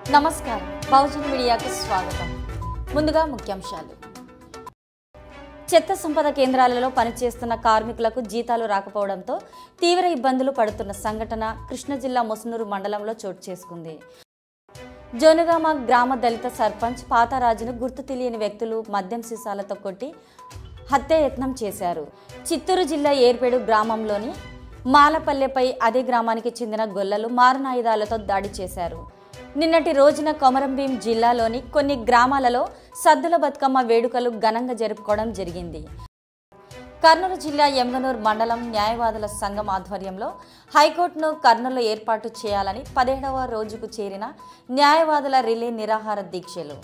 నమస్కారం బహుజన్ మీడియాకు స్వాగతం ముందుగా ముఖ్యాంశాలు చెత్త సంపద కేంద్రాలలో పనిచేస్తున్న కార్మికులకు జీతాలు రాకపోవడంతో తీవ్ర ఇబ్బందులు పడుతున్న సంఘటన కృష్ణా జిల్లా ముసునూరు మండలంలో చోటు చేసుకుంది జోనుగామ గ్రామ దళిత సర్పంచ్ పాతరాజును గుర్తు తెలియని వ్యక్తులు మద్యం సీసాలతో కొట్టి హత్యాయత్నం చేశారు చిత్తూరు జిల్లా ఏర్పేడు గ్రామంలోని మాలపల్లెపై అదే గ్రామానికి చెందిన గొల్లలు మారణాయుధాలతో దాడి చేశారు నిన్నటి రోజున కొమరంభీం జిల్లాలోని కొన్ని గ్రామాలలో సద్దుల బతుకమ్మ వేడుకలు ఘనంగా జరుపుకోవడం జరిగింది కర్నూలు జిల్లా ఎమ్గనూర్ మండలం న్యాయవాదుల సంఘం ఆధ్వర్యంలో హైకోర్టును కర్నూలులో ఏర్పాటు చేయాలని పదిహేడవ రోజుకు చేరిన న్యాయవాదుల రిలే నిరాహార దీక్షలు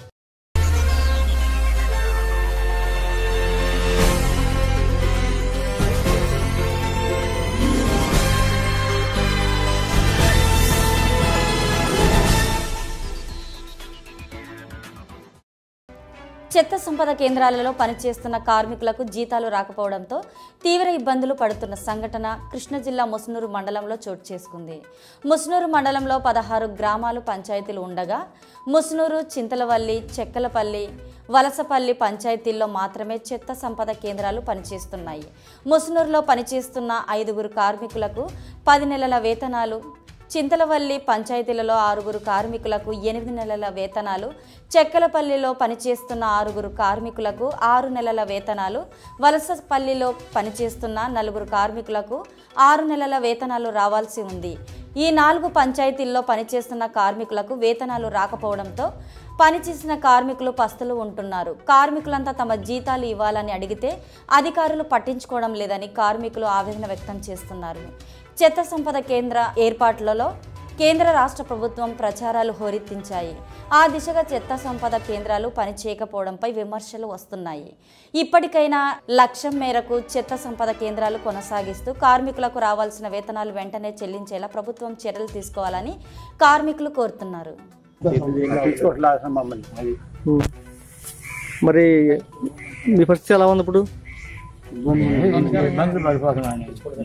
చెత్త సంపద కేంద్రాలలో పనిచేస్తున్న కార్మికులకు జీతాలు రాకపోవడంతో తీవ్ర ఇబ్బందులు పడుతున్న సంఘటన కృష్ణా జిల్లా ముసునూరు మండలంలో చోటు చేసుకుంది ముసునూరు మండలంలో పదహారు గ్రామాలు పంచాయతీలు ఉండగా ముసునూరు చింతలవల్లి చెక్కలపల్లి వలసపల్లి పంచాయతీల్లో మాత్రమే చెత్త సంపద కేంద్రాలు పనిచేస్తున్నాయి ముసునూరులో పనిచేస్తున్న ఐదుగురు కార్మికులకు పది నెలల వేతనాలు చింతలవల్లి పంచాయతీలలో ఆరుగురు కార్మికులకు ఎనిమిది నెలల వేతనాలు చెక్కలపల్లిలో పనిచేస్తున్న ఆరుగురు కార్మికులకు ఆరు నెలల వేతనాలు వలసపల్లిలో పనిచేస్తున్న నలుగురు కార్మికులకు ఆరు నెలల వేతనాలు రావాల్సి ఉంది ఈ నాలుగు పంచాయతీల్లో పనిచేస్తున్న కార్మికులకు వేతనాలు రాకపోవడంతో పనిచేసిన కార్మికులు పస్తులు ఉంటున్నారు కార్మికులంతా తమ జీతాలు ఇవ్వాలని అడిగితే అధికారులు పట్టించుకోవడం లేదని కార్మికులు ఆవేదన వ్యక్తం చేస్తున్నారు చెత్త సంపద కేంద్ర ఏర్పాట్లలో కేంద్ర రాష్ట్ర ప్రభుత్వం ప్రచారాలు హోరెత్తించాయి ఆ దిశగా చెత్త సంపద కేంద్రాలు పనిచేయకపోవడంపై విమర్శలు వస్తున్నాయి ఇప్పటికైనా లక్ష్యం మేరకు చెత్త సంపద కేంద్రాలు కొనసాగిస్తూ కార్మికులకు రావాల్సిన వేతనాలు వెంటనే చెల్లించేలా ప్రభుత్వం చర్యలు తీసుకోవాలని కార్మికులు కోరుతున్నారు తీసుకోవట్లే అసలు మమ్మల్ని అది ఉమ్. మరి మీ పరిస్థితి ఎలా ఉంది ఇప్పుడు ఇబ్బందులు పడిపోతున్నాను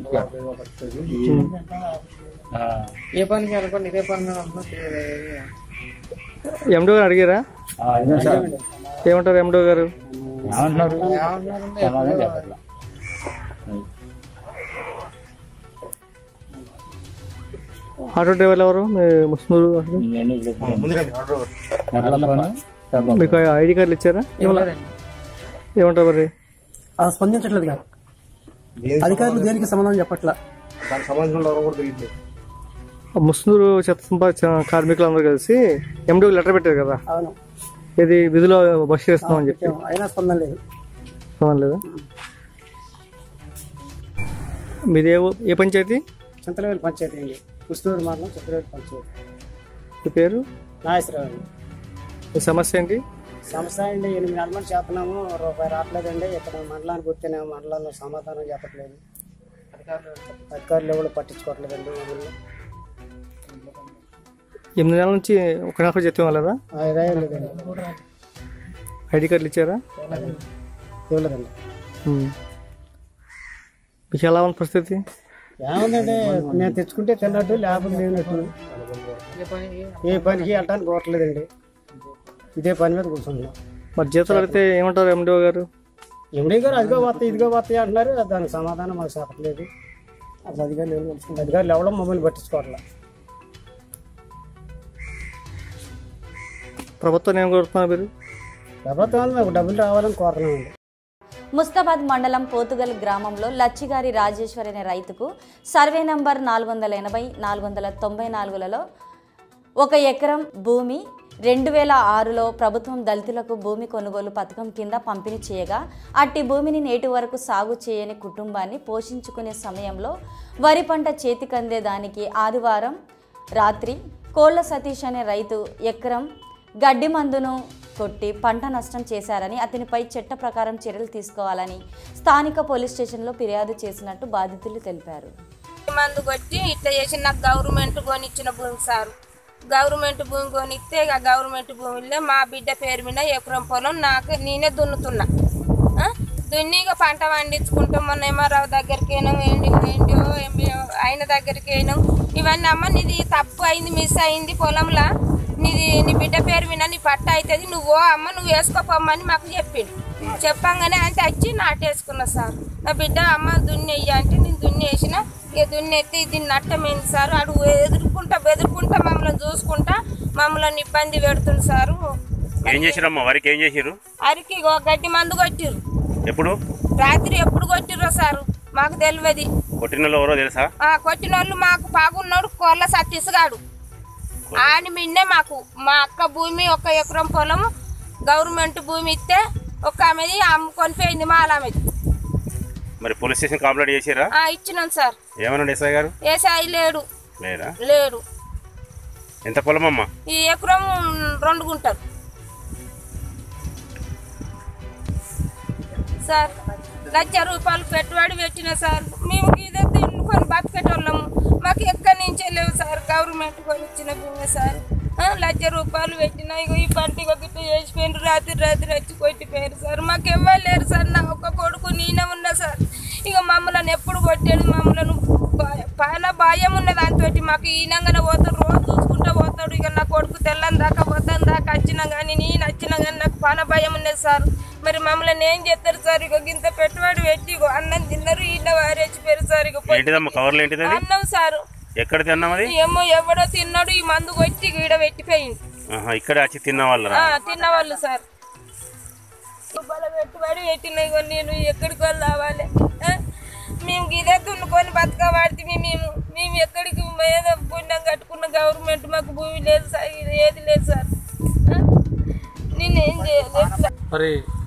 ఆ, ఏ పనికి అనుకోండి ఇదే పని మీద అనుకున్నా ఎండో గారు అడిగారా ఆ, ఇదే సార్. ఏమంటారు ఎండో గారు ఏమంటున్నారు ఏమంటున్నారంటే సమాధానం చెప్పట్లా. ఆటో డ్రైవర్లు ఎవరు మీ ముస్లింలు అసలు? ఇవన్నీ ఇప్పుడు మొదలతోనే చెప్పండి. మీకు ఐడి కార్డులు ఇచ్చారా ఏమంటారు మరి ఆ స్పందించట్లేదు కాదు అధికారులు దేనికి సమాధానం చెప్పట్లా ముస్నూరు చెత్త సంపాదించిన కార్మికులందరూ కలిసి ఎండో లెటర్ పెట్టారు కదా అవును ఇది విధిలో బహిష్కరిస్తామని చెప్పి అయినా స్పందన లేదు అవునా లేదా మీది ఏ ఊ- ఏ పంచాయతీ చింతలవేలు పంచాయతీ అండి పుస్తూరు మండలం చింతలవేలు పంచాయతీ మీ పేరు నాగేశ్వరరావు అండి మీ సమస్య ఏంటి సంస్థ అండి ఎనిమిది నెలల మంది చేస్తున్నాము రూపాయి రావట్లేదండి ఇక్కడ మండలానికి వస్తేనేమో మండలంలో సమాధానం చెప్పట్లేదు అధికారులు ఎవరు పట్టించుకోవట్లేదండి మమ్మల్ని ఎనిమిది నెలల నుంచి ఒక నెల జీతం ఇవ్వలేదా అదే లేదండి ఐడి కార్డులు ఇచ్చారా ఇవ్వలేదండి ఉమ్. మీకు ఎలా ఉంది పరిస్థితి ఏముందండి నేను తెచ్చుకుంటే తిన్నట్టు లేకపోతే లేనట్టు ఏ పనికి ఏ పనికి వెళ్ళడానికి పోవట్లేదండి ఇదే పని మీద కూర్చుంటున్నాం మరి జీతాలు అడిగితే ఏమంటారు ఎండిఓ గారు ఎండి గారు అదిగో వస్తాయి ఇదిగో వస్తాయి అంటున్నారు దానికి సమాధానం మాకు చెప్పట్లేదు అసలు అధికారులు ఏం తెలుసుకుంటే అధికారులు ఎవడం మమ్మల్ని పట్టించుకోవట్లే ప్రభుత్వం ఏం కోరుతున్నారు మీరు ప్రభుత్వం మాకు డబ్బులు రావాలని కోరుతున్నామండి ముస్తాబాద్ మండలం పోతుగల్ గ్రామంలో లచ్చిగారి రాజేశ్వరి అనే రైతుకు సర్వే నంబర్ నాలుగు వందల ఎనభై నాలుగు వందల తొంభై నాలుగులలో ఒక ఎకరం భూమి రెండు వేల ఆరులో ప్రభుత్వం దళితులకు భూమి కొనుగోలు పథకం కింద పంపిణీ చేయగా అట్టి భూమిని నేటి వరకు సాగు చేయని కుటుంబాన్ని పోషించుకునే సమయంలో వరి పంట చేతికందే దానికి ఆదివారం రాత్రి కోళ్ల సతీష్ అనే రైతు ఎకరం గడ్డి మందును కొట్టి పంట నష్టం చేశారని అతనిపై చట్ట ప్రకారం చర్యలు తీసుకోవాలని స్థానిక పోలీస్ స్టేషన్లో ఫిర్యాదు చేసినట్టు బాధితులు తెలిపారు మందు కొట్టి ఇట్లా చేసి నాకు గవర్నమెంట్ కొనిచ్చిన భూమి సార్ గవర్నమెంట్ భూమి కొనిస్తే ఇక గవర్నమెంట్ భూమిలో మా బిడ్డ పేరు మీద ఎకరం పొలం నాకు నేనే దున్నుతున్నా ఆ? దున్ని ఇక పంట పండించుకుంటాం మొన్న ఏమారావు దగ్గరికి అయినాం ఏంటి ఏంటో ఏం- ఆయన దగ్గరికి అయినాం ఇవన్నీ అమ్మ నీది తప్పు అయింది మిస్ అయింది పొలంలో నీది నీ బిడ్డ పేరు విన నీ పట్ట అవుతుంది నువ్వు ఓ అమ్మ నువ్వు వేసుకోపోమ్మని మాకు చెప్పిండు చెప్పంగానే అంటే వచ్చి నాటేసుకున్నా సార్ నా బిడ్డ అమ్మ దున్నేయ్య అంటే నేను దున్నేసిన ఇక దున్నెత్తి దీన్ని నట్టమైంది సార్ అడు ఎదుర్కొంటా బెదురుకుంటా మమ్మల్ని చూసుకుంటా మమ్మల్ని ఇబ్బంది పెడుతుంది సారు ఏం చేసిరమ్మా వరికి ఏం చేసిరు అరికి ఇగో గడ్డి మందు కొట్టిర్రు ఎప్పుడు రాత్రి ఎప్పుడు కొట్టిర్రో సారు మాకు తెలియదు కొట్టిన వాళ్ళు ఎవరో తెలుసా ఆ కొట్టిన వాళ్ళు మాకు పాగున్నాడు కోళ్ళ సత్తిసగాడు ఆని మిన్నే మాకు మా అక్క భూమి ఒక ఎకరం పొలం గవర్నమెంట్ భూమి ఇస్తే ఒక ఆమెది అమ్ముకొని పోయింది మా ఆమెది మరి పోలీస్ స్టేషన్ కంప్లైంట్ చేసిరా ఆ ఇచ్చినాం సార్ ఏమన్నాడు ఎస్ఐ గారు ఏసాయి లేడు లేరా లేడు ఎంత పొలం అమ్మా ఈ ఎకరం రెండు గుంటలు సార్ లక్ష రూపాయలు పెట్టుబడి పెట్టిన సార్ మేము ఇదే తిన్నుకొని బతికేటోళ్ళము మాకు ఎక్కడి నుంచే లేవు సార్ గవర్నమెంట్ కొని ఇచ్చిన భూమి సార్ ఆ, లక్ష రూపాయలు పెట్టిన ఇగో ఈ పంట ఒకటి చేసిపోయిన రాత్రి రాత్రి వచ్చి కొట్టిపోయారు సార్ మాకు ఇవ్వలేరు సార్ నా ఒక్క కొడుకు నేనే ఉన్నా సార్ ఇక మమ్మల్ని ఎప్పుడు కొట్టాడు మమ్మల్ని భయ- చాలా భయం ఉన్నది దాంతో మాకు ఈనంగానే పోతాడు రోజు చూసుకుంటూ పోతాడు ఇక నా కొడుకు తెల్లని దాకా పోతాను దాకా వచ్చినా కానీ నేను వచ్చినా కానీ నాకు చాలా భయం ఉన్నది సార్ మరి మమ్మల్ని ఏం చేస్తారు సార్ ఇక ఇంత పెట్టుబడి పెట్టి ఇగో అన్నం తిన్నారు ఈయన వారేసిపోయారు సార్ ఇక పొద్దు- ఏంటిదమ్మా కవర్లు ఏంటిది అది అన్నం సారు ఎక్కడ తిన్నాం అది ఏమో ఎవడో తిన్నాడు ఈ మందు కొట్టి ఈడ పెట్టిపోయింది ఆహా, ఇక్కడే వచ్చి తిన్న వాళ్ళరా ఆ, తిన్నవాళ్ళు సార్ రూపాయల పెట్టుబడి పెట్టినాయి ఇగో నేను ఎక్కడికి వాళ్ళు రావాలి ఆ? మేము ఇదే దున్నుకొని బతకబడితే మేము మేము ఎక్కడికి ఏదో పుణ్యం కట్టుకున్న గవర్నమెంట్ మాకు భూమి లేదు సార్ ఇది ఏది లేదు సార్ ఆ? నేనేం చేయలేదు సార్ మరి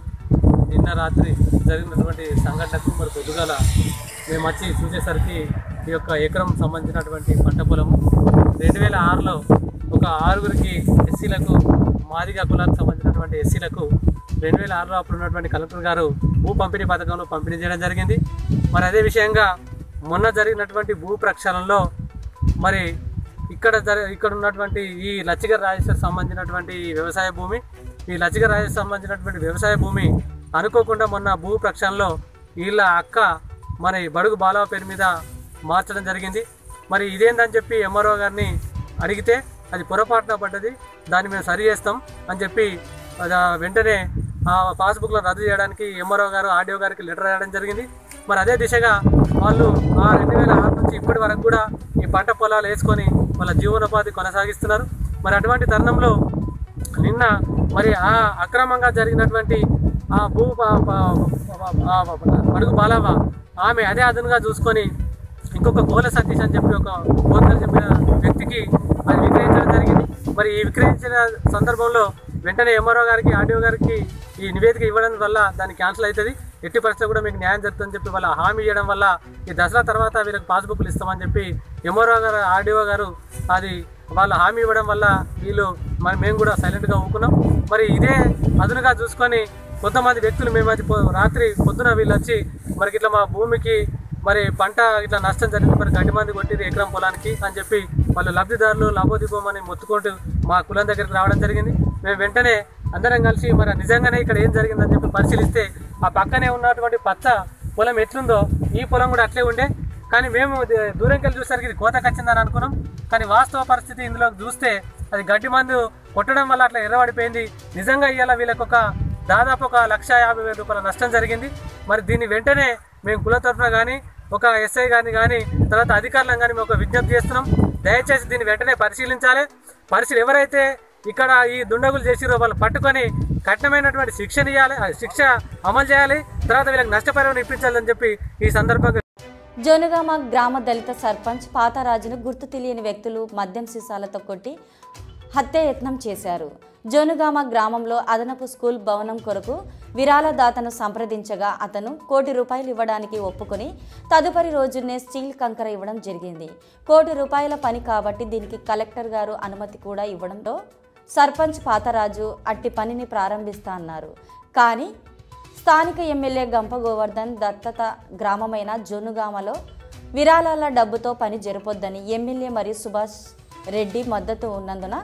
నిన్న రాత్రి జరిగినటువంటి సంఘటనకు మరి పొద్దుగాల మేము వచ్చి చూసేసరికి ఈ యొక్క ఎకరం సంబంధించినటువంటి పంట పొలము రెండు వేల ఆరులో ఒక ఆరుగురికి ఎస్సీలకు మాదిగా కులానికి సంబంధించినటువంటి ఎస్సీలకు రెండు వేల ఆరులో అప్పుడు ఉన్నటువంటి కలెక్టర్ గారు భూ పంపిణీ పథకంలో పంపిణీ చేయడం జరిగింది మరి అదే విషయంగా మొన్న జరిగినటువంటి భూ ప్రక్షాళనలో మరి ఇక్కడ జరి ఇక్కడ ఉన్నటువంటి ఈ లచ్చిగర్ రాజేశ్వర్ సంబంధించినటువంటి ఈ వ్యవసాయ భూమి ఈ లచ్చిగర్ రాజేశ్వర్ సంబంధించినటువంటి వ్యవసాయ భూమి అనుకోకుండా మొన్న భూ ప్రక్షాళనలో వీళ్ళ అక్క మరి బడుగు బాలవ పేరు మీద మార్చడం జరిగింది మరి ఇదేందని చెప్పి ఎంఆర్ఓ గారిని అడిగితే అది పొరపాటున పడ్డది దాన్ని మేము సరి చేస్తాం అని చెప్పి అది ఆ వెంటనే ఆ పాస్బుక్లో రద్దు చేయడానికి ఎంఆర్ఓ గారు ఆర్డీఓ గారికి లెటర్ రాయడం జరిగింది మరి అదే దిశగా వాళ్ళు ఆ రెండు వేల ఆరు నుంచి ఇప్పటి వరకు కూడా ఈ పంట పొలాలు వేసుకొని వాళ్ళ జీవనోపాధి కొనసాగిస్తున్నారు మరి అటువంటి తరుణంలో నిన్న మరి ఆ అక్రమంగా జరిగినటువంటి ఆ భూ ప- ప- ఆ అడుగు బాలవ ఆమె అదే అదునుగా చూసుకొని ఇంకొక కోల సతీష్ అని చెప్పి ఒక కోతలు చెప్పిన వ్యక్తికి అది విక్రయించడం జరిగింది మరి ఈ విక్రయించిన సందర్భంలో వెంటనే ఎంఆర్ఓ గారికి ఆర్డీఓ గారికి ఈ నివేదిక ఇవ్వడం వల్ల దాన్ని క్యాన్సిల్ అవుతుంది ఎట్టి పరిస్థితి కూడా మీకు న్యాయం జరుగుతుందని చెప్పి వాళ్ళ హామీ ఇవ్వడం వల్ల ఈ దసరా తర్వాత వీళ్ళకి పాస్బుక్లు ఇస్తామని చెప్పి ఎంఆర్ఓ గారు ఆర్డీఓ గారు అది వాళ్ళు హామీ ఇవ్వడం వల్ల వీళ్ళు మరి మేము కూడా సైలెంట్గా ఊకున్నాం మరి ఇదే అదునుగా చూసుకొని కొంతమంది వ్యక్తులు మేము అది పొ- రాత్రి పొద్దున వీళ్ళు వచ్చి మరి ఇట్లా మా భూమికి మరి పంట ఇట్లా నష్టం జరిగింది మరి గడ్డి మంది కొట్టింది ఎకరం పొలానికి అని చెప్పి వాళ్ళు లబ్ధిదారులు లాభోదిపోమని మొత్తుకుంటూ మా కులం దగ్గరికి రావడం జరిగింది మేము వెంటనే అందరం కలిసి మరి నిజంగానే ఇక్కడ ఏం జరిగిందని చెప్పి పరిశీలిస్తే ఆ పక్కనే ఉన్నటువంటి పచ్చ పొలం ఎట్లుందో ఈ పొలం కూడా అట్లే ఉండే కానీ మేము ద- దూరంకి వెళ్ళి చూసరికి ఇది కోతకు వచ్చిందని అనుకున్నాం కానీ వాస్తవ పరిస్థితి ఇందులో చూస్తే అది గడ్డి మందు కొట్టడం వల్ల అట్లా ఎర్రబడిపోయింది నిజంగా ఇవాళ వీళ్ళకి ఒక దాదాపు ఒక లక్ష యాభై వేల రూపాయల నష్టం జరిగింది మరి దీన్ని వెంటనే మేము కుల తరఫున కానీ ఒక ఎస్ఐ గారిని కానీ తర్వాత అధికారులను కానీ మేము ఒక విజ్ఞప్తి చేస్తున్నాం దయచేసి దీన్ని వెంటనే పరిశీలించాలి పరిశీలి ఎవరైతే ఇక్కడ ఈ దుండగులు చేసిరో వాళ్ళు పట్టుకొని కఠినమైనటువంటి శిక్షణ ఇవ్వాలి ఆ శిక్ష అమలు చేయాలి తర్వాత వీళ్ళకి నష్టపరిహారం ఇప్పించాలని చెప్పి ఈ సందర్భంగా జోనుగామ గ్రామ దళిత సర్పంచ్ పాతరాజును గుర్తు తెలియని వ్యక్తులు మద్యం సీసాలతో కొట్టి హత్యాయత్నం చేశారు జోనుగామ గ్రామంలో అదనపు స్కూల్ భవనం కొరకు విరాళదాతను సంప్రదించగా అతను కోటి రూపాయలు ఇవ్వడానికి ఒప్పుకొని తదుపరి రోజునే స్టీల్ కంకర ఇవ్వడం జరిగింది కోటి రూపాయల పని కాబట్టి దీనికి కలెక్టర్ గారు అనుమతి కూడా ఇవ్వడంతో సర్పంచ్ పాతరాజు అట్టి పనిని ప్రారంభిస్తా అన్నారు కానీ స్థానిక ఎమ్మెల్యే గంప గోవర్ధన్ దత్తత గ్రామమైన జోనుగామలో విరాళాల డబ్బుతో పని జరపొద్దని ఎమ్మెల్యే మరియు సుభాష్ రెడ్డి మద్దతు ఉన్నందున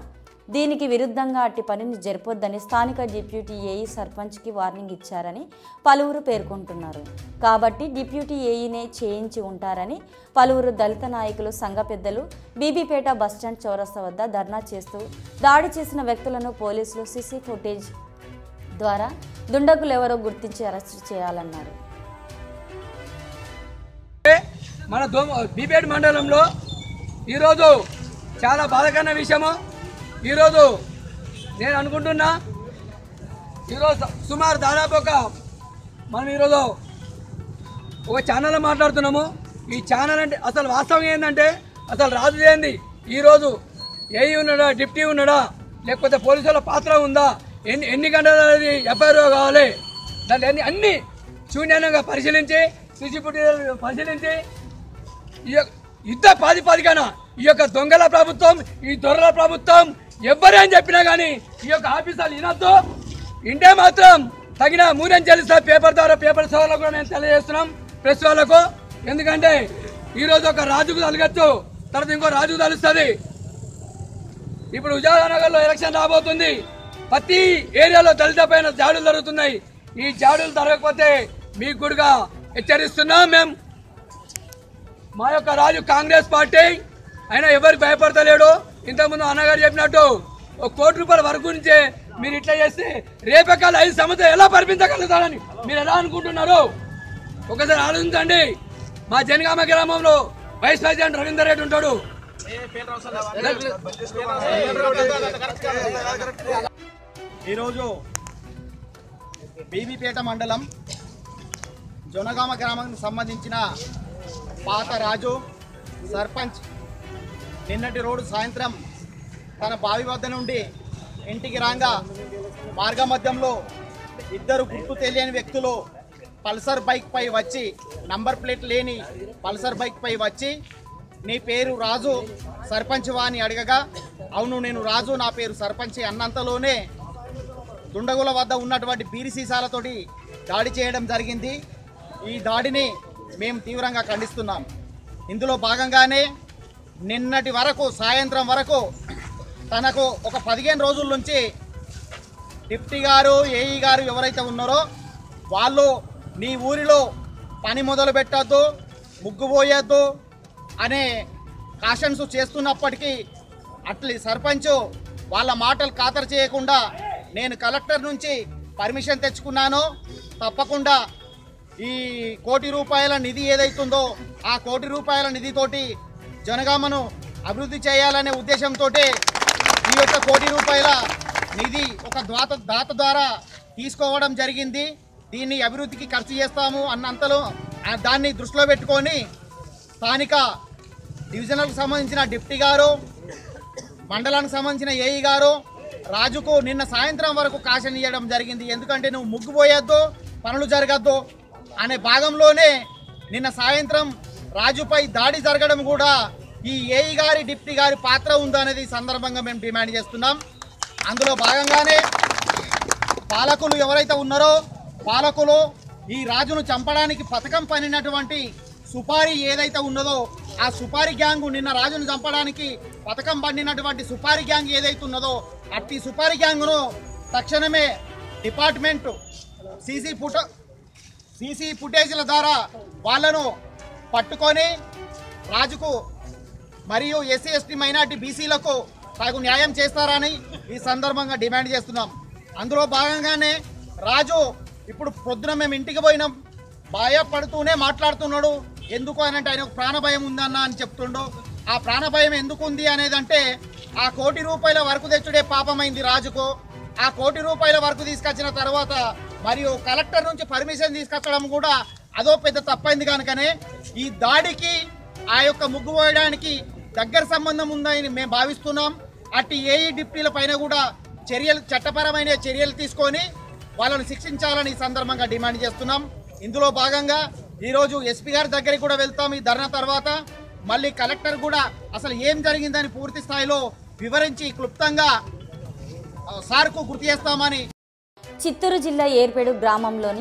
దీనికి విరుద్ధంగా అట్టి పనిని జరపొద్దని స్థానిక డిప్యూటీ ఏఈ సర్పంచ్కి వార్నింగ్ ఇచ్చారని పలువురు పేర్కొంటున్నారు కాబట్టి డిప్యూటీ ఏఈనే చేయించి ఉంటారని పలువురు దళిత నాయకులు సంఘ పెద్దలు బీబీపేట బస్టాండ్ చౌరస్తా వద్ద ధర్నా చేస్తూ దాడి చేసిన వ్యక్తులను పోలీసులు సీసీ ఫుటేజ్ ద్వారా దుండగులెవరో గుర్తించి అరెస్టు చేయాలన్నారు మన దోమ బీపేట్ మండలంలో ఈరోజు చాలా బాధకరమైన విషయము ఈరోజు నేను అనుకుంటున్నా ఈరోజు సుమారు దాదాపు ఒక మనం ఈరోజు ఒక ఛానల్లో మాట్లాడుతున్నాము ఈ ఛానల్ అంటే అసలు వాస్తవం ఏంటంటే అసలు రాజు ఏంది ఈరోజు ఏఈ ఉన్నాడా డిప్టీ ఉన్నాడా లేకపోతే పోలీసుల పాత్ర ఉందా ఎన్ని ఎన్ని గంటలు అనేది ఎఫ్ఐఆర్ కావాలి దాంట్లో అన్ని అన్ని శూన్యంగా పరిశీలించి సీసీ ఫుటేజ్ పరిశీలించి ఈ యొక్క యుద్ధ ప్రాతిపదికన ఈ యొక్క దొంగల ప్రభుత్వం ఈ దొరల ప్రభుత్వం ఎవరేం చెప్పినా కానీ ఈ యొక్క ఆఫీసర్లు వినొద్దు ఇంటే మాత్రం తగిన మూల్యం చెల్లిస్తా పేపర్ ద్వారా పేపర్ సేవలకు కూడా మేము తెలియజేస్తున్నాం ప్రెస్ వాళ్ళకు ఎందుకంటే ఈరోజు ఒక రాజుకు తలగచ్చు తర్వాత ఇంకో రాజుకు తలుస్తుంది ఇప్పుడు విజయనగర్లో ఎలక్షన్ రాబోతుంది ప్రతి ఏరియాలో దళిత పైన జాడులు జరుగుతున్నాయి ఈ జాడులు జరగకపోతే మీకు కూడా హెచ్చరిస్తున్నాం మేము మా యొక్క రాజు కాంగ్రెస్ పార్టీ అయినా ఎవరికి భయపడతలేడు ఇంతకుముందు అన్నగారు చెప్పినట్టు ఒక కోటి రూపాయల వరకు నుంచే మీరు ఇట్లా చేస్తే రేపే కాల ఐదు సంవత్సరాలు ఎలా పరిపించగలుగుతారని మీరు ఎలా అనుకుంటున్నారు ఒకసారి ఆలోచించండి మా జనగామ గ్రామంలో వైస్ ప్రెసిడెంట్ రవీందర్ రెడ్డి ఉంటాడు ఈరోజు బీబీపేట మండలం జొనగామ గ్రామానికి సంబంధించిన పాత రాజు సర్పంచ్ నిన్నటి రోడ్డు సాయంత్రం తన బావి వద్ద నుండి ఇంటికి రాగా మార్గ మధ్యంలో ఇద్దరు గుర్తు తెలియని వ్యక్తులు పల్సర్ బైక్ పై వచ్చి నంబర్ ప్లేట్ లేని పల్సర్ బైక్ పై వచ్చి నీ పేరు రాజు సర్పంచ్ వా అని అడగగా అవును నేను రాజు నా పేరు సర్పంచ్ అన్నంతలోనే దుండగుల వద్ద ఉన్నటువంటి బీరి సీసాలతోటి దాడి చేయడం జరిగింది ఈ దాడిని మేము తీవ్రంగా ఖండిస్తున్నాం ఇందులో భాగంగానే నిన్నటి వరకు సాయంత్రం వరకు తనకు ఒక పదిహేను రోజుల నుంచి డిప్టీ గారు ఏఈ గారు ఎవరైతే ఉన్నారో వాళ్ళు నీ ఊరిలో పని మొదలు పెట్టద్దు ముగ్గు పోయొద్దు అనే కాషన్స్ చేస్తున్నప్పటికీ అట్లీ సర్పంచ్ వాళ్ళ మాటలు ఖాతరు చేయకుండా నేను కలెక్టర్ నుంచి పర్మిషన్ తెచ్చుకున్నాను తప్పకుండా ఈ కోటి రూపాయల నిధి ఏదైతుందో ఆ కోటి రూపాయల నిధితోటి జనగామను అభివృద్ధి చేయాలనే ఉద్దేశంతో ఈ యొక్క కోటి రూపాయల నిధి ఒక దాత దాత ద్వారా తీసుకోవడం జరిగింది దీన్ని అభివృద్ధికి ఖర్చు చేస్తాము అన్నంతలో ఆ దాన్ని దృష్టిలో పెట్టుకొని స్థానిక డివిజనల్కి సంబంధించిన డిప్టీ గారు మండలానికి సంబంధించిన ఏఈ గారు రాజుకు నిన్న సాయంత్రం వరకు కాషన్ ఇవ్వడం జరిగింది ఎందుకంటే నువ్వు ముగ్గు పోయొద్దు పనులు జరగద్దు అనే భాగంలోనే నిన్న సాయంత్రం రాజుపై దాడి జరగడం కూడా ఈ ఏఈ గారి డిప్టీ గారి పాత్ర ఉందనేది ఈ సందర్భంగా మేము డిమాండ్ చేస్తున్నాం అందులో భాగంగానే పాలకులు ఎవరైతే ఉన్నారో పాలకులు ఈ రాజును చంపడానికి పథకం పనినటువంటి సుపారీ ఏదైతే ఉన్నదో ఆ సుపారీ గ్యాంగ్ నిన్న రాజును చంపడానికి పథకం పండినటువంటి సుపారీ గ్యాంగ్ ఏదైతే ఉన్నదో అట్టి సుపారీ గ్యాంగ్ను తక్షణమే డిపార్ట్మెంట్ సీసీ ఫుట సీసీ ఫుటేజ్ల ద్వారా వాళ్ళను పట్టుకొని రాజుకు మరియు ఎస్సీ ఎస్టీ మైనార్టీ బీసీలకు తగు న్యాయం చేస్తారని ఈ సందర్భంగా డిమాండ్ చేస్తున్నాం అందులో భాగంగానే రాజు ఇప్పుడు పొద్దున మేము ఇంటికి పోయినాం భయపడుతూనే మాట్లాడుతున్నాడు ఎందుకు అని అంటే ఆయన ప్రాణ భయం ఉందన్న అని చెప్తుండో ఆ ప్రాణ భయం ఎందుకు ఉంది అనేదంటే ఆ కోటి రూపాయల వరకు తెచ్చుడే పాపమైంది రాజుకు ఆ కోటి రూపాయల వరకు తీసుకొచ్చిన తర్వాత మరియు కలెక్టర్ నుంచి పర్మిషన్ తీసుకొచ్చడం కూడా అదో పెద్ద తప్పైంది కనుకనే ఈ దాడికి ఆ యొక్క ముగ్గు పోయడానికి దగ్గర సంబంధం ఉందని మేము భావిస్తున్నాం అట్టి ఏఈ డిప్టీల పైన కూడా చర్యలు చట్టపరమైన చర్యలు తీసుకొని వాళ్ళని శిక్షించాలని ఈ సందర్భంగా డిమాండ్ చేస్తున్నాం ఇందులో భాగంగా ఈరోజు ఎస్పీ గారి దగ్గరికి కూడా వెళ్తాం ఈ ధర్నా తర్వాత మళ్ళీ కలెక్టర్ కూడా అసలు ఏం జరిగిందని పూర్తి స్థాయిలో వివరించి క్లుప్తంగా ఆ, సార్కు గుర్తు చేస్తామని చిత్తూరు జిల్లా ఏర్పేడు గ్రామంలోని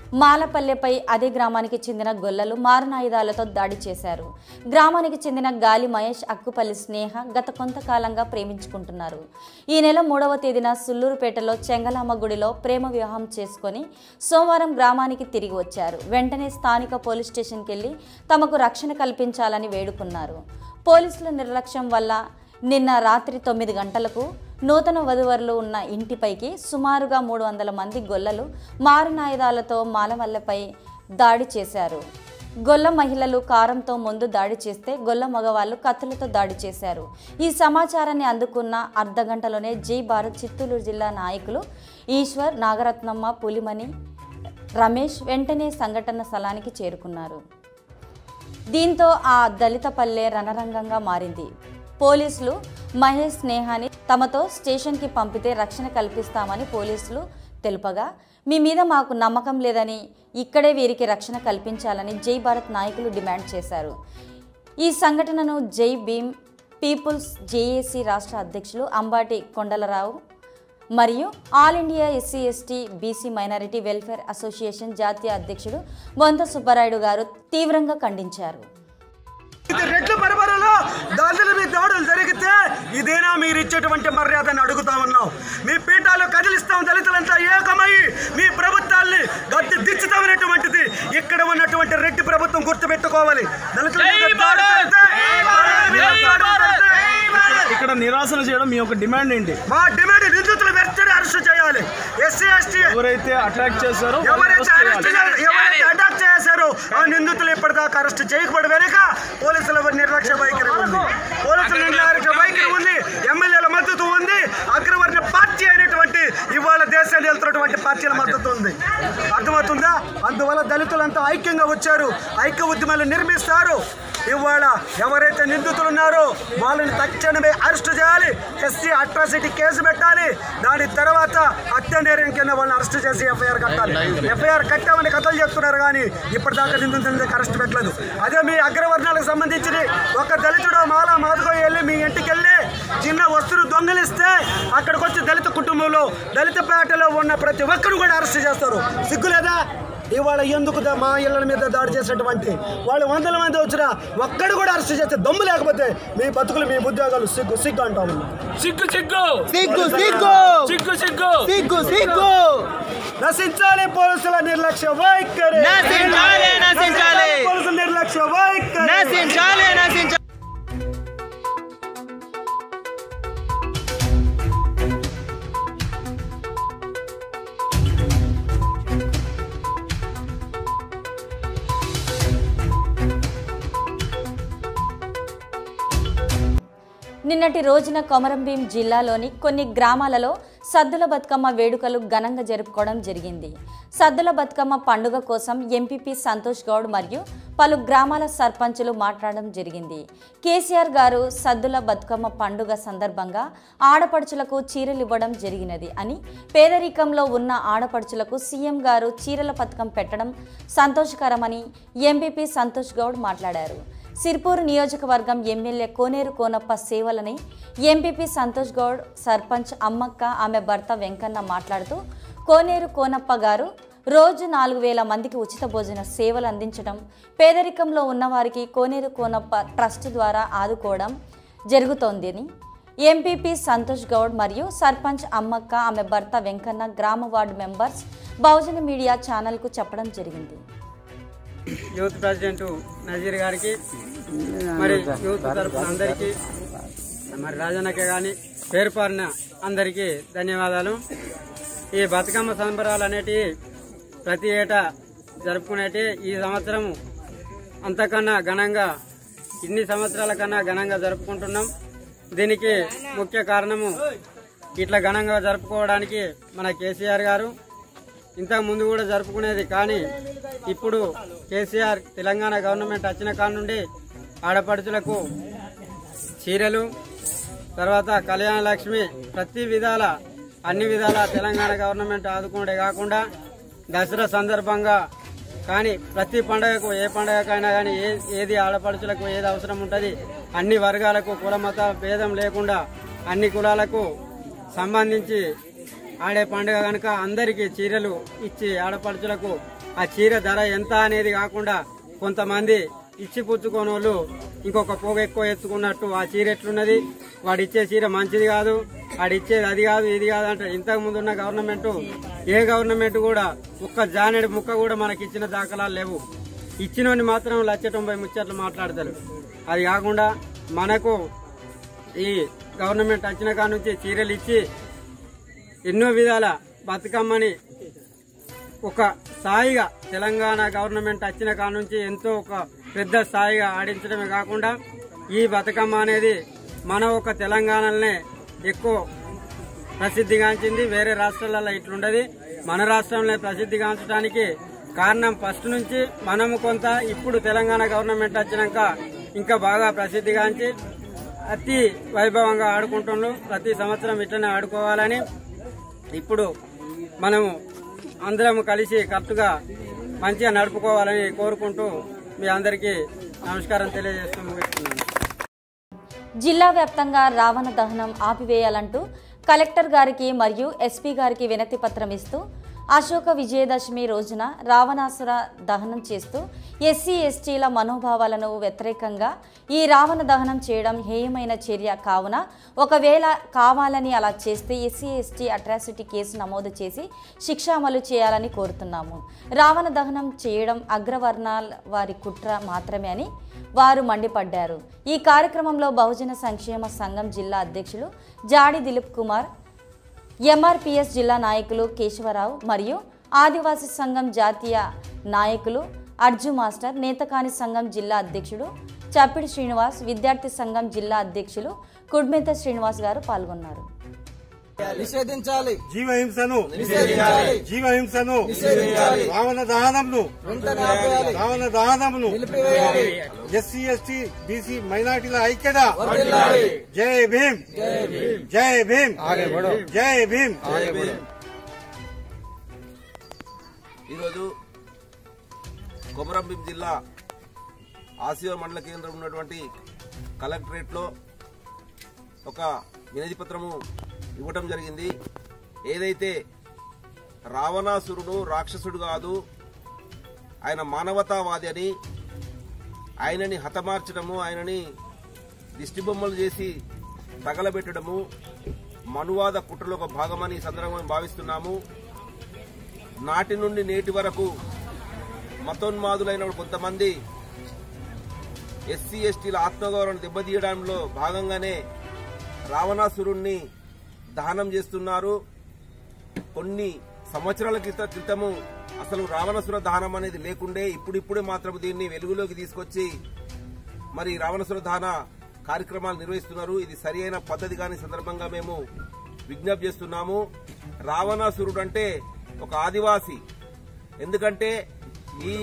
మాలపల్లెపై అదే గ్రామానికి చెందిన గొల్లలు మారణాయుధాలతో దాడి చేశారు గ్రామానికి చెందిన గాలి మహేష్ అక్కుపల్లి స్నేహ గత కొంతకాలంగా ప్రేమించుకుంటున్నారు ఈ నెల మూడవ తేదీన సుల్లూరుపేటలో చెంగలామ గుడిలో ప్రేమ వివాహం చేసుకొని సోమవారం గ్రామానికి తిరిగి వచ్చారు వెంటనే స్థానిక పోలీస్ స్టేషన్కి వెళ్లి తమకు రక్షణ కల్పించాలని వేడుకున్నారు పోలీసుల నిర్లక్ష్యం వల్ల నిన్న రాత్రి తొమ్మిది గంటలకు నూతన వధువరులు ఉన్న ఇంటిపైకి సుమారుగా మూడు వందల మంది గొల్లలు మారణాయుధాలతో మాలవల్లపై దాడి చేశారు గొల్ల మహిళలు కారంతో ముందు దాడి చేస్తే గొల్ల మగవాళ్ళు కత్తులతో దాడి చేశారు ఈ సమాచారాన్ని అందుకున్న అర్ధ గంటలోనే జై భారత్ చిత్తూరు జిల్లా నాయకులు ఈశ్వర్ నాగరత్నమ్మ పులిమణి రమేష్ వెంటనే సంఘటన స్థలానికి చేరుకున్నారు దీంతో ఆ దళిత పల్లె రణరంగంగా మారింది పోలీసులు మహేష్ స్నేహాని తమతో స్టేషన్కి పంపితే రక్షణ కల్పిస్తామని పోలీసులు తెలుపగా మీ మీద మాకు నమ్మకం లేదని ఇక్కడే వీరికి రక్షణ కల్పించాలని జై భారత్ నాయకులు డిమాండ్ చేశారు ఈ సంఘటనను జై భీమ్ పీపుల్స్ జేఏసీ రాష్ట్ర అధ్యక్షులు అంబాటి కొండలరావు మరియు all India SC ST BC minority welfare association జాతీయ అధ్యక్షుడు బొంత సుబ్బరాయుడు గారు తీవ్రంగా ఖండించారు ఇది రెడ్ల పరపరలో దళితుల మీద దాడులు జరిగితే ఇదేనా మీరు ఇచ్చేటువంటి మర్యాదని అడుగుతా ఉన్నాం మీ పీఠాలు కదిలిస్తాం దళితులంతా ఏకమై మీ ప్రభుత్వాల్ని గద్దె దిచ్చుతామనేటువంటిది ఇక్కడ ఉన్నటువంటి రెడ్డి ప్రభుత్వం గుర్తుపెట్టుకోవాలి దళితుల మీద దాడి జరిగితే, దళితుల మీద దాడి జరిగితే, ఇక్కడ నిరాశన చేయడం మీ యొక్క డిమాండ్ ఏంటి మా డిమాండ్ నిందితులు వెంటనే అరెస్ట్ చేయాలి ఎస్సీ ఎస్టీ ఎవరైతే అటాక్ చేశారో ఎవరైతే అరెస్ట్ చేయాలి ఎవరైతే అటాక్ చేశారో ఆ నిందితులు ఇప్పటిదాకా అరెస్ట్ చేయకపోవడం వెనుక పోలీసుల నిర్లక్ష్య వైఖరి ఉంది పోలీసుల నిర్లక్ష్య వైఖరి ఉంది ఎమ్మెల్యేల మద్దతు ఉంది అగ్రవర్ణ పార్టీ అయినటువంటి ఇవాళ దేశాన్ని వెళ్తున్నటువంటి పార్టీల మద్దతు ఉంది అర్థమవుతుందా అందువల్ల దళితులంతా ఐక్యంగా వచ్చారు ఐక్య ఉద్యమాలు నిర్మిస్తారు ఇవాళ ఎవరైతే నిందితులు ఉన్నారో వాళ్ళని తక్షణమే అరెస్ట్ చేయాలి ఎస్సీ అట్రాసిటీ కేసు పెట్టాలి దాని తర్వాత హత్య నేరం కింద వాళ్ళని అరెస్ట్ చేసి ఎఫ్ఐఆర్ కట్టాలి ఎఫ్ఐఆర్ కట్టామని కథలు చెప్తున్నారు కానీ ఇప్పటిదాకా నిందితులకు అరెస్ట్ పెట్టలేదు అదే మీ అగ్రవర్ణాలకు సంబంధించి ఒక దళితుడు మాల మాదుకో వెళ్ళి మీ ఇంటికి వెళ్ళి చిన్న వస్తువులు దొంగలిస్తే అక్కడికి వచ్చి దళిత కుటుంబంలో దళిత పేటలో ఉన్న ప్రతి ఒక్కరు కూడా అరెస్ట్ చేస్తారు సిగ్గులేదా ఇవాళ ఎందుకు దా- మా ఇళ్ళ మీద దాడి చేసినటువంటి వాళ్ళు వందల మంది వచ్చినా ఒక్కడు కూడా అరెస్ట్ చేస్తే దమ్ము లేకపోతే మీ బతుకులు మీ ఉద్యోగాలు సిగ్గు సిగ్గు అంటా ఉన్నా సిగ్గు సిగ్గు సిగ్గు సిగ్గు సిగ్గు సిగ్గు సిగ్గు సిగ్గు నశించాలి పోలీసుల నిర్లక్ష్య వైఖరి నశించాలి, నశించాలి. పోలీసుల నిర్లక్ష్య వైఖరి నశించాలి నశించాలి నిన్నటి రోజున కొమరంభీం జిల్లాలోని కొన్ని గ్రామాలలో సద్దుల బతుకమ్మ వేడుకలు ఘనంగా జరుపుకోవడం జరిగింది సద్దుల బతుకమ్మ పండుగ కోసం ఎంపీపీ సంతోష్ గౌడ్ మరియు పలు గ్రామాల సర్పంచులు మాట్లాడడం జరిగింది కేసీఆర్ గారు సద్దుల బతుకమ్మ పండుగ సందర్భంగా ఆడపడుచులకు చీరలు ఇవ్వడం జరిగినది అని పేదరికంలో ఉన్న ఆడపడుచులకు సీఎం గారు చీరల పథకం పెట్టడం సంతోషకరమని ఎంపీపీ సంతోష్ గౌడ్ మాట్లాడారు సిర్పూర్ నియోజకవర్గం ఎమ్మెల్యే కోనేరు కోనప్ప సేవలని ఎంపీపీ సంతోష్ గౌడ్ సర్పంచ్ అమ్మక్క ఆమె భర్త వెంకన్న మాట్లాడుతూ కోనేరు కోనప్ప గారు రోజు నాలుగు వేల మందికి ఉచిత భోజన సేవలు అందించడం పేదరికంలో ఉన్నవారికి కోనేరు కోనప్ప ట్రస్ట్ ద్వారా ఆదుకోవడం జరుగుతోందని ఎంపీపీ సంతోష్ గౌడ్ మరియు సర్పంచ్ అమ్మక్క ఆమె భర్త వెంకన్న గ్రామ వార్డు మెంబర్స్ బహుజన మీడియా ఛానల్కు చెప్పడం జరిగింది యూత్ ప్రెసిడెంట్ నజీర్ గారికి మరి యూత్ తరఫున అందరికీ మరి రాజన్నకే కానీ పేరుపారిన అందరికీ ధన్యవాదాలు ఈ బతుకమ్మ సంబరాలు అనేటివి ప్రతి ఏటా జరుపుకునేటి ఈ సంవత్సరం అంతకన్నా ఘనంగా ఇన్ని సంవత్సరాల కన్నా ఘనంగా జరుపుకుంటున్నాం దీనికి ముఖ్య కారణము ఇట్లా ఘనంగా జరుపుకోవడానికి మన కేసీఆర్ గారు ఇంతకు ముందు కూడా జరుపుకునేది కానీ ఇప్పుడు కేసీఆర్ తెలంగాణ గవర్నమెంట్ వచ్చిన కాడ నుండి ఆడపడుచులకు చీరలు తర్వాత కళ్యాణ లక్ష్మి ప్రతి విధాల అన్ని విధాల తెలంగాణ గవర్నమెంట్ ఆదుకునే కాకుండా దసరా సందర్భంగా కానీ ప్రతి పండగకు ఏ పండగకైనా కానీ ఏ ఏది ఆడపడుచులకు ఏది అవసరం ఉంటుంది అన్ని వర్గాలకు కుల మత భేదం లేకుండా అన్ని కులాలకు సంబంధించి ఆడే పండుగ కనుక అందరికీ చీరలు ఇచ్చి ఆడపడుచులకు ఆ చీర ధర ఎంత అనేది కాకుండా కొంతమంది ఇచ్చి పుచ్చుకోని వాళ్ళు ఇంకొక పోగ ఎక్కువ ఎత్తుకున్నట్టు ఆ చీర ఎట్లున్నది వాడు ఇచ్చే చీర మంచిది కాదు వాడు ఇచ్చేది అది కాదు ఇది కాదు అంటే ఇంతకు ముందు ఉన్న గవర్నమెంట్ ఏ గవర్నమెంట్ కూడా ఒక్క జానెడు ముక్క కూడా మనకి ఇచ్చిన దాఖలాలు లేవు ఇచ్చినోని మాత్రం లక్ష తొంభై ముచ్చట్లు మాట్లాడతారు అది కాకుండా మనకు ఈ గవర్నమెంట్ వచ్చిన కాడ నుంచి చీరలు ఇచ్చి ఎన్నో విధాల బతుకమ్మని ఒక స్థాయిగా తెలంగాణ గవర్నమెంట్ వచ్చిన కాడ నుంచి ఎంతో ఒక పెద్ద స్థాయిగా ఆడించడమే కాకుండా ఈ బతుకమ్మ అనేది మన ఒక తెలంగాణలోనే ఎక్కువ ప్రసిద్ధిగాంచింది వేరే రాష్ట్రాలలో ఇట్లుండదు మన రాష్ట్రంలో ప్రసిద్ధిగాంచడానికి కారణం ఫస్ట్ నుంచి మనము కొంత ఇప్పుడు తెలంగాణ గవర్నమెంట్ వచ్చినాక ఇంకా బాగా ప్రసిద్ధిగాంచి అతి వైభవంగా ఆడుకుంటున్నాం ప్రతి సంవత్సరం ఇట్లనే ఆడుకోవాలని ఇప్పుడు మనము అందరం కలిసి కరెక్ట్గా మంచిగా నడుపుకోవాలని కోరుకుంటూ మీ అందరికీ నమస్కారం తెలియజేస్తూ ముగిస్తున్నాను జిల్లా వ్యాప్తంగా రావణ దహనం ఆపివేయాలంటూ కలెక్టర్ గారికి మరియు ఎస్పీ గారికి వినతి పత్రం ఇస్తూ అశోక విజయదశమి రోజున రావణాసుర దహనం చేస్తూ ఎస్సీ ఎస్టీల మనోభావాలను వ్యతిరేకంగా ఈ రావణ దహనం చేయడం హేయమైన చర్య కావున ఒకవేళ కావాలని అలా చేస్తే ఎస్సీ ఎస్టీ అట్రాసిటీ కేసు నమోదు చేసి శిక్ష అమలు చేయాలని కోరుతున్నాము రావణ దహనం చేయడం అగ్రవర్ణాల వారి కుట్ర మాత్రమే అని వారు మండిపడ్డారు ఈ కార్యక్రమంలో బహుజన సంక్షేమ సంఘం జిల్లా అధ్యక్షులు జాడి దిలీప్ కుమార్ ఎంఆర్పిఎస్ జిల్లా నాయకులు కేశవరావు మరియు ఆదివాసీ సంఘం జాతీయ నాయకులు అర్జు మాస్టర్ నేతకాని సంఘం జిల్లా అధ్యక్షుడు చప్పిడి శ్రీనివాస్ విద్యార్థి సంఘం జిల్లా అధ్యక్షులు కుడ్మెత శ్రీనివాస్ గారు పాల్గొన్నారు నిషేధించాలి జీవహింసను నిషేధించాలి. జీవహింసను నిషేధించాలి. రావణ దహనంను వెంటనే ఆపేయాలి. రావణ దహనంను నిలిపివేయాలి. ఎస్సీ ఎస్టీ బీసీ మైనార్టీల ఐక్యత వర్ధిల్లాలి. జై భీమ్ జై భీమ్. జై భీమ్ ఆగే బడో. జై భీమ్ ఈరోజు కొమరంభీం జిల్లా ఆసియా మండల కేంద్రం ఉన్నటువంటి కలెక్టరేట్లో ఒక వినతి పత్రము ఇవ్వటం జరిగింది ఏదైతే రావణాసురుడు రాక్షసుడు కాదు ఆయన మానవతావాది అని ఆయనని హతమార్చడము ఆయనని దిష్టిబొమ్మలు చేసి తగలబెట్టడము మనువాద కుట్రలో ఒక భాగమని ఈ సందర్భంగా భావిస్తున్నాము నాటి నుండి నేటి వరకు మతోన్మాదులైన కొంతమంది ఎస్సీ ఎస్టీల ఆత్మగౌరవం దెబ్బతీయడంలో భాగంగానే రావణాసురుణ్ణి దహనం చేస్తున్నారు కొన్ని సంవత్సరాల క్రిత క్రితము అసలు రావణసుర దహనం అనేది లేకుండే ఇప్పుడిప్పుడే మాత్రం దీన్ని వెలుగులోకి తీసుకొచ్చి మరి రావణసుర దహన కార్యక్రమాలు నిర్వహిస్తున్నారు ఇది సరి అయిన పద్ధతి కాని సందర్భంగా మేము విజ్ఞప్తి చేస్తున్నాము రావణాసురుడు అంటే ఒక ఆదివాసి ఎందుకంటే ఈ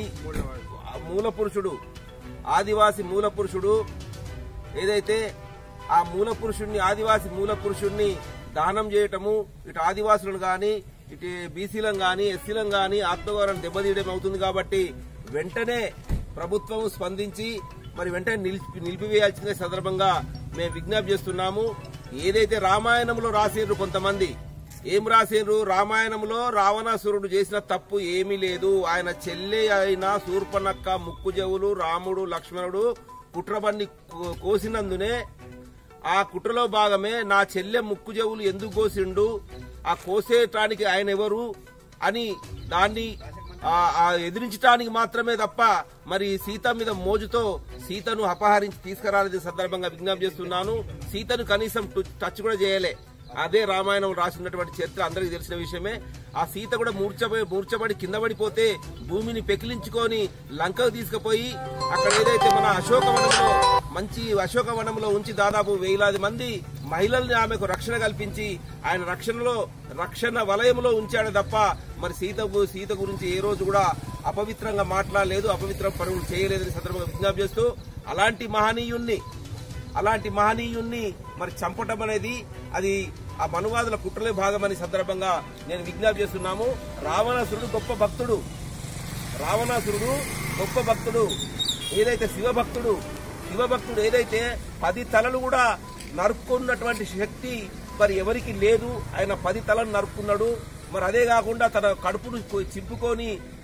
మూల పురుషుడు ఆదివాసి మూల పురుషుడు ఏదైతే ఆ మూల పురుషుణ్ణి ఆదివాసి మూల పురుషుణ్ణి దానం చేయటము ఇటు ఆదివాసులను గాని ఇటు బీసీలను గాని ఎస్సీలను గాని ఆత్మగౌరవం దెబ్బతీయడం అవుతుంది కాబట్టి వెంటనే ప్రభుత్వం స్పందించి మరి వెంటనే నిలిపి నిలిపివేయాల్సిన సందర్భంగా మేము విజ్ఞప్తి చేస్తున్నాము ఏదైతే రామాయణంలో రాసిండ్రు కొంతమంది ఏం రాసిండ్రు రామాయణంలో రావణాసురుడు చేసిన తప్పు ఏమీ లేదు ఆయన చెల్లె అయిన శూర్పనక్క ముక్కు చెవులు రాముడు లక్ష్మణుడు కుట్రబండి కో- కోసినందునే ఆ కుట్రలో భాగమే నా చెల్లె ముక్కు చెవులు ఎందుకు కోసిండు ఆ కోసేటానికి ఆయన ఎవరు అని దాన్ని ఆ- ఆ ఎదిరించడానికి మాత్రమే తప్ప మరి సీత మీద మోజుతో సీతను అపహరించి తీసుకురాలేదు సందర్భంగా విజ్ఞప్తి చేస్తున్నాను సీతను కనీసం టు- టచ్ కూడా చేయలే అదే రామాయణం రాసినటువంటి చరిత్ర అందరికీ తెలిసిన విషయమే ఆ సీత కూడా మూర్చబడి మూర్చబడి కింద పడిపోతే భూమిని పెకిలించుకొని లంకకు తీసుకుపోయి అక్కడ ఏదైతే మన అశోకవనంలో మంచి అశోకవనంలో ఉంచి దాదాపు వేలాది మంది మహిళల్ని ఆమెకు రక్షణ కల్పించి ఆయన రక్షణలో రక్షణ వలయంలో ఉంచాడు తప్ప మరి సీత గు- సీత గురించి ఏ రోజు కూడా అపవిత్రంగా మాట్లాడలేదు అపవిత్ర పనులు చేయలేదని సందర్భంగా విజ్ఞప్తి చేస్తూ అలాంటి మహనీయుణ్ణి అలాంటి మహనీయుణ్ణి మరి చంపటం అనేది అది ఆ మనువాదుల కుట్రలే భాగమని సందర్భంగా నేను విజ్ఞప్తి చేస్తున్నాము రావణాసురుడు గొప్ప భక్తుడు రావణాసురుడు గొప్ప భక్తుడు ఏదైతే శివభక్తుడు శివభక్తుడు ఏదైతే పది తలలు కూడా నరుక్కున్నటువంటి శక్తి మరి ఎవరికి లేదు ఆయన పది తలను నరుక్కున్నాడు మరి అదే కాకుండా తన కడుపును కొ- చింపుకొని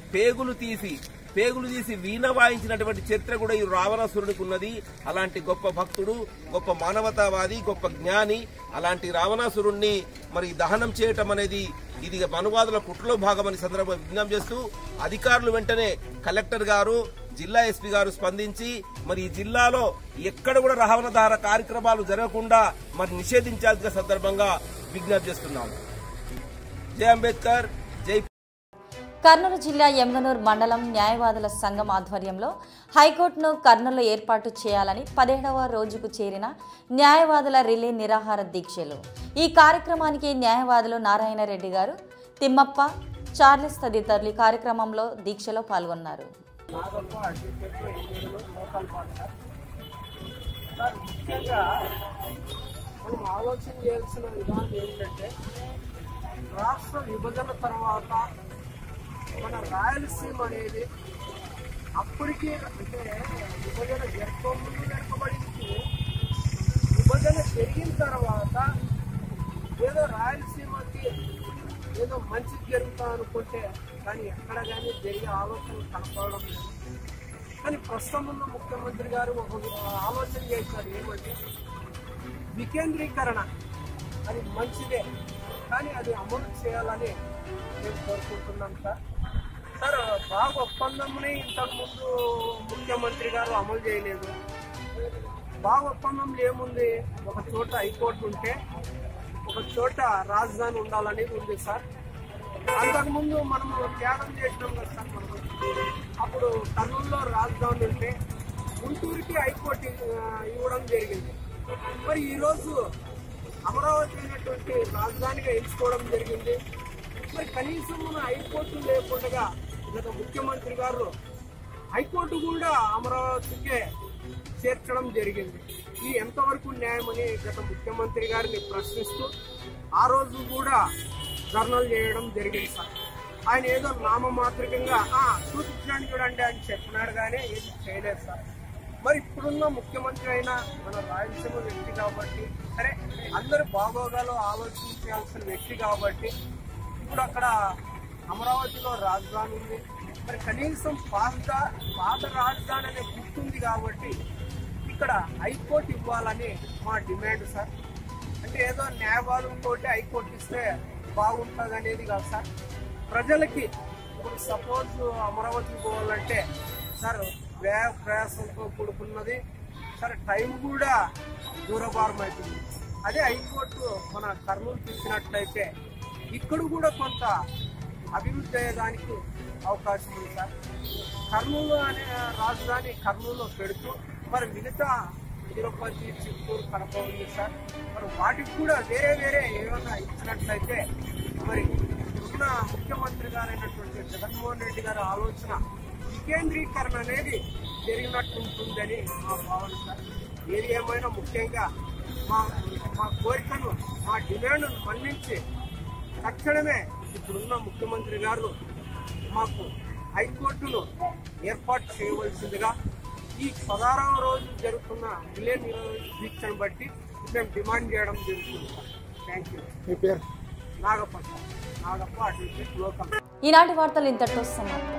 పేగులు తీసి పేగులు తీసి వీణ వాయించినటువంటి చరిత్ర కూడా ఈ రావణాసురుడికి ఉన్నది అలాంటి గొప్ప భక్తుడు గొప్ప మానవతావాది గొప్ప జ్ఞాని అలాంటి రావణాసురుణ్ణి మరి దహనం చేయటం అనేది ఇది మనువాదుల కుట్రలో భాగమని సందర్భంగా విజ్ఞప్తి చేస్తూ అధికారులు వెంటనే కలెక్టర్ గారు జిల్లా ఎస్పీ గారు స్పందించి మరి ఈ జిల్లాలో ఎక్కడ కూడా రహవనదార కార్యక్రమాలు జరగకుండా మరి నిషేధించాల్సిన సందర్భంగా విజ్ఞప్తి చేస్తున్నాము జై అంబేద్కర్ జై కర్నూలు జిల్లా ఎమ్గనూరు మండలం న్యాయవాదుల సంఘం ఆధ్వర్యంలో హైకోర్టును కర్నూలులో ఏర్పాటు చేయాలని పదిహేడవ రోజుకు చేరిన న్యాయవాదుల రిలే నిరాహార దీక్షలు ఈ కార్యక్రమానికి న్యాయవాదులు నారాయణ రెడ్డి గారు తిమ్మప్ప చార్లెస్ తదితరులు ఈ కార్యక్రమంలో దీక్షలో పాల్గొన్నారు సార్ ముఖ్యంగా మనం ఆలోచన చేయాల్సిన విధానం ఏంటంటే రాష్ట్ర విభజన తర్వాత మన రాయలసీమ అనేది అప్పటికి అంటే విభజన జరగకముందు జరగబడింది విభజన జరిగిన తర్వాత ఏదో రాయలసీమకి ఏదో మంచి జరుగుతా అనుకుంటే కానీ ఎక్కడ కానీ జరిగే ఆలోచన కనపడడం లేదు కానీ ప్రస్తుతం ఉన్న ముఖ్యమంత్రి గారు ఒక ఆలోచన చేశారు ఏమంటే వికేంద్రీకరణ అది మంచిదే కానీ అది అమలు చేయాలని మేము కోరుకుంటున్నాం సార్ సార్ బాగా ఒప్పందంని ఇంతకుముందు ముఖ్యమంత్రి గారు అమలు చేయలేదు బాగా ఒప్పందంలో ఏముంది ఒక చోట హైకోర్టు ఉంటే ఒక చోట రాజధాని ఉండాలనేది ఉంది సార్ అంతకుముందు మనము త్యాగం చేసినాం కదా సార్ మనము అప్పుడు కర్నూలులో రాజధాని ఉంటే గుంటూరుకి హైకోర్టు ఆ, ఇవ్వడం జరిగింది మరి ఈరోజు అమరావతి అనేటువంటి రాజధానిగా ఎంచుకోవడం జరిగింది మరి కనీసం మన హైకోర్టు లేకుండా గత ముఖ్యమంత్రి గారు హైకోర్టు కూడా అమరావతికే చేర్చడం జరిగింది ఈ ఎంతవరకు న్యాయమని గత ముఖ్యమంత్రి గారిని ప్రశ్నిస్తూ ఆ రోజు కూడా ధర్నాలు చేయడం జరిగింది సార్ ఆయన ఏదో నామమాత్రికంగా "ఆ, చూపించడానికి చూడండి అని చెప్పినాడు కానీ ఏది చేయలేదు సార్ మరి ఇప్పుడున్న ముఖ్యమంత్రి అయినా మన రాయలసీమ వ్యక్తి కాబట్టి సరే అందరు బాగోగాలు ఆలోచించాల్సిన వ్యక్తి కాబట్టి ఇప్పుడు అక్కడ అమరావతిలో రాజధాని ఉంది మరి కనీసం పాత పాత రాజధాని అనే గుర్తుంది కాబట్టి ఇక్కడ హైకోర్టు ఇవ్వాలని మా డిమాండ్ సార్ అంటే ఏదో న్యాయవాదంతో హైకోర్టు ఇస్తే బాగుంటుంది అనేది కాదు సార్ ప్రజలకి ఇప్పుడు సపోజ్ అమరావతికి పోవాలంటే సార్ వ్యయ ప్రయాసంతో కూడుకున్నది సార్ టైం కూడా దూరభారం అవుతుంది అదే హైకోర్టు మన కర్నూలు చూసినట్లయితే ఇక్కడ కూడా కొంత అభివృద్ధి అయ్యేదానికి అవకాశం ఉంది సార్ కర్నూలు అనే రాజధాని కర్నూలులో పెడుతూ మరి మిగతా తిరుపతి చిత్తూరు కడప ఉంది సార్ మరి వాటికి కూడా వేరే వేరే ఏమైనా ఇచ్చినట్లయితే మరి ఉన్న ముఖ్యమంత్రి గారైనటువంటి జగన్మోహన్ రెడ్డి గారి ఆలోచన వికేంద్రీకరణ అనేది జరిగినట్టు ఉంటుందని మా భావన సార్ ఏది ఏమైనా ముఖ్యంగా మా మా కోరికను మా డిమాండ్ను మన్నించి తక్షణమే ఇప్పుడున్న ముఖ్యమంత్రి గారు మాకు హైకోర్టును ఏర్పాటు చేయవలసిందిగా ఈ పదహారవ రోజు జరుగుతున్న రిలే దీక్షను బట్టి మేము డిమాండ్ చేయడం జరుగుతుంది థ్యాంక్ యూ మీ పేరు నాగప్ప సార్ నాగప్ప అటు లోకల్ ఈనాటి వార్తలు ఇంతటితో సమాప్తం